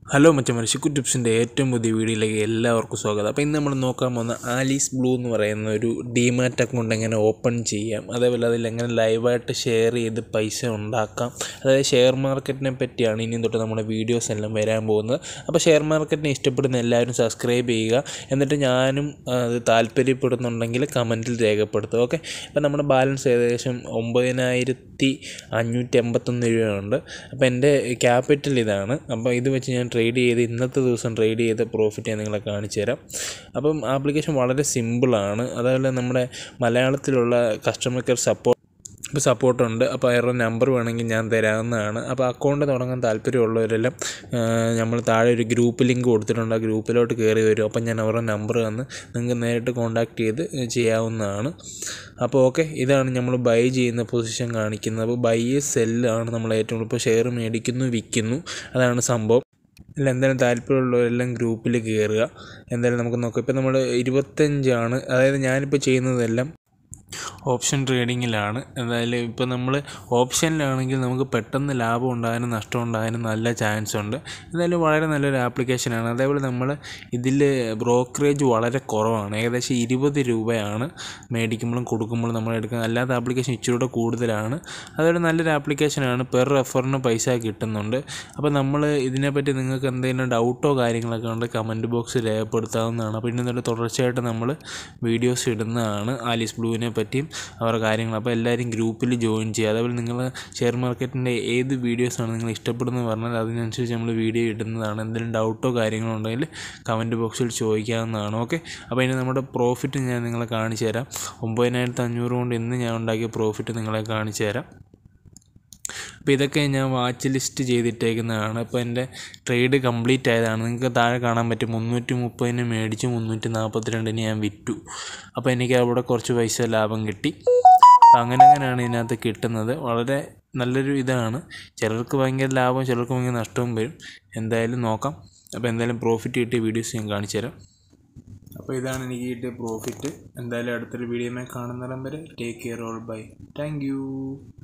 hello മച്ചന്മാർ Shikku ടിപ്സിൻ്റെ ഏറ്റവും പുതിയ വീഡിയോയിലേക്ക് എല്ലാവർക്കും സ്വാഗതം അപ്പോൾ ഇന്ന് നമ്മൾ നോക്കാൻ പോകുന്ന ആലീസ് ബ്ലൂ എന്ന് പറയുന്ന ഒരു ഡിമാറ്റ് അക്കൗണ്ട് എങ്ങനെ ഓപ്പൺ ചെയ്യാം അതേപോലെ അതിൽ എങ്ങനെ ലൈവായിട്ട് ഷെയർ ചെയ്ത് പൈസ ഉണ്ടാക്കാം അതായത് ഷെയർ മാർക്കറ്റിനെ പറ്റിയാണ് ഇനി തൊട്ട് നമ്മുടെ വീഡിയോസ് എല്ലാം വരാൻ പോകുന്നത് അപ്പോൾ ഷെയർ മാർക്കറ്റിനെ ഇഷ്ടപ്പെടുന്ന എല്ലാവരും സബ്സ്ക്രൈബ് ചെയ്യുക എന്നിട്ട് ഞാനും ആ, അത് താല്പര്യപ്പെടുന്നുണ്ടെങ്കിൽ കമൻറ്റിൽ രേഖപ്പെടുത്തുക ഓക്കെ അപ്പോൾ നമ്മുടെ ബാലൻസ് ഏകദേശം ഒമ്പതിനായിരത്തി അഞ്ഞൂറ്റി എൺപത്തൊന്ന് രൂപയുണ്ട് അപ്പോൾ എൻ്റെ ക്യാപിറ്റൽ ഇതാണ് അപ്പോൾ ഇത് വെച്ച് ഞാൻ ട്രേഡ് ചെയ്ത് ഇന്നത്തെ ദിവസം ട്രേഡ് ചെയ്ത പ്രോഫിറ്റ് ഞാൻ നിങ്ങളെ കാണിച്ചു തരാം അപ്പം ആപ്ലിക്കേഷൻ വളരെ സിമ്പിളാണ് അതേപോലെ നമ്മുടെ മലയാളത്തിലുള്ള കസ്റ്റമർ കെയർ സപ്പോർട്ട് ഇപ്പോൾ സപ്പോർട്ടുണ്ട് അപ്പോൾ അവരുടെ നമ്പർ വേണമെങ്കിൽ ഞാൻ തരാവുന്നതാണ് അപ്പോൾ അക്കൗണ്ട് തുടങ്ങാൻ താല്പര്യമുള്ളവരെല്ലാം നമ്മൾ താഴെ ഒരു ഗ്രൂപ്പ് ലിങ്ക് കൊടുത്തിട്ടുണ്ട് ആ ഗ്രൂപ്പിലോട്ട് കയറി വരും അപ്പോൾ ഞാൻ അവരുടെ നമ്പർ തന്ന് നിങ്ങൾക്ക് നേരിട്ട് കോൺടാക്റ്റ് ചെയ്ത് ചെയ്യാവുന്നതാണ് അപ്പോൾ ഓക്കെ ഇതാണ് നമ്മൾ ബൈ ചെയ്യുന്ന പൊസിഷൻ കാണിക്കുന്നത് അപ്പോൾ ബൈ സെല്ലാണ് നമ്മൾ ഏറ്റവും കൂടുതൽ ഇപ്പോൾ ഷെയർ മേടിക്കുന്നു വിൽക്കുന്നു അതാണ് സംഭവം അല്ല എന്തായാലും താല്പര്യമുള്ളവരെല്ലാം ഗ്രൂപ്പിൽ കയറുക എന്തായാലും നമുക്ക് നോക്കാം ഇപ്പം നമ്മൾ ഇരുപത്തഞ്ചാണ് അതായത് ഞാനിപ്പോൾ ചെയ്യുന്നതെല്ലാം ഓപ്ഷൻ ട്രേഡിങ്ങിലാണ് എന്തായാലും ഇപ്പോൾ നമ്മൾ ഓപ്ഷനിലാണെങ്കിൽ നമുക്ക് പെട്ടെന്ന് ലാഭം ഉണ്ടാകാനും നഷ്ടം ഉണ്ടാകാനും നല്ല ചാൻസ് ഉണ്ട് എന്തായാലും വളരെ നല്ലൊരു ആപ്ലിക്കേഷനാണ് അതേപോലെ നമ്മൾ ഇതിൽ ബ്രോക്കറേജ് വളരെ കുറവാണ് ഏകദേശം ഇരുപത് രൂപയാണ് മേടിക്കുമ്പോഴും കൊടുക്കുമ്പോഴും നമ്മൾ എടുക്കുന്നത് അല്ലാത്ത ആപ്ലിക്കേഷൻ ഇച്ചിരി കൂടെ കൂടുതലാണ് അതൊരു നല്ലൊരു ആപ്ലിക്കേഷനാണ് പെർ റെഫറിന് പൈസ കിട്ടുന്നുണ്ട് അപ്പോൾ നമ്മൾ ഇതിനെപ്പറ്റി നിങ്ങൾക്ക് എന്തെങ്കിലും ഡൗട്ടോ കാര്യങ്ങളൊക്കെ ഉണ്ട് കമൻറ്റ് ബോക്സിൽ രേഖപ്പെടുത്താവുന്നതാണ് അപ്പോൾ ഇനി തൊട്ട് തുടർച്ചയായിട്ട് നമ്മൾ വീഡിയോസ് ഇടുന്നതാണ് ആലീസ് ബ്ലൂവിനെ പറ്റിയും അവരുടെ കാര്യങ്ങൾ അപ്പോൾ എല്ലാവരും ഗ്രൂപ്പിൽ ജോയിൻ ചെയ്യുക അതേപോലെ നിങ്ങൾ ഷെയർ മാർക്കറ്റിൻ്റെ ഏത് വീഡിയോസാണ് നിങ്ങൾ ഇഷ്ടപ്പെടുന്നത് പറഞ്ഞാൽ അതിനനുസരിച്ച് നമ്മൾ വീഡിയോ ഇടുന്നതാണ് എന്തെങ്കിലും ഡൗട്ടോ കാര്യങ്ങളോ ഉണ്ടെങ്കിൽ കമൻറ്റ് ബോക്സിൽ ചോദിക്കാവുന്നതാണ് ഓക്കെ അപ്പോൾ ഇനി നമ്മുടെ പ്രോഫിറ്റ് ഞാൻ നിങ്ങളെ കാണിച്ചു തരാം ഒമ്പതിനായിരത്തി അഞ്ഞൂറ് കൊണ്ട് ഇന്ന് ഞാൻ ഉണ്ടാക്കിയ പ്രോഫിറ്റ് നിങ്ങളെ കാണിച്ചു തരാം അപ്പോൾ ഇതൊക്കെ ഞാൻ വാച്ച് ലിസ്റ്റ് ചെയ്തിട്ടേക്കുന്നതാണ് അപ്പോൾ എൻ്റെ ട്രേഡ് കംപ്ലീറ്റ് ആയതാണ് നിങ്ങൾക്ക് താഴെ കാണാൻ പറ്റും മുന്നൂറ്റി മുപ്പതിന് മേടിച്ച് മുന്നൂറ്റി നാൽപ്പത്തി രണ്ടിന് ഞാൻ വിറ്റു അപ്പോൾ എനിക്ക് അവിടെ കുറച്ച് പൈസ ലാഭം കിട്ടി അപ്പോൾ അങ്ങനെ അങ്ങനെയാണ് ഇതിനകത്ത് കിട്ടുന്നത് വളരെ നല്ലൊരു ഇതാണ് ചിലർക്ക് ഭയങ്കര ലാഭം ചിലർക്ക് ഭയങ്കര നഷ്ടവും വരും എന്തായാലും നോക്കാം അപ്പോൾ എന്തായാലും പ്രോഫിറ്റ് കിട്ടിയ വീഡിയോസ് ഞാൻ കാണിച്ചു തരാം അപ്പോൾ ഇതാണ് എനിക്ക് കിട്ടിയ പ്രോഫിറ്റ് എന്തായാലും അടുത്തൊരു വീഡിയോമായി കാണുന്നിടം വരെ take care all bye thank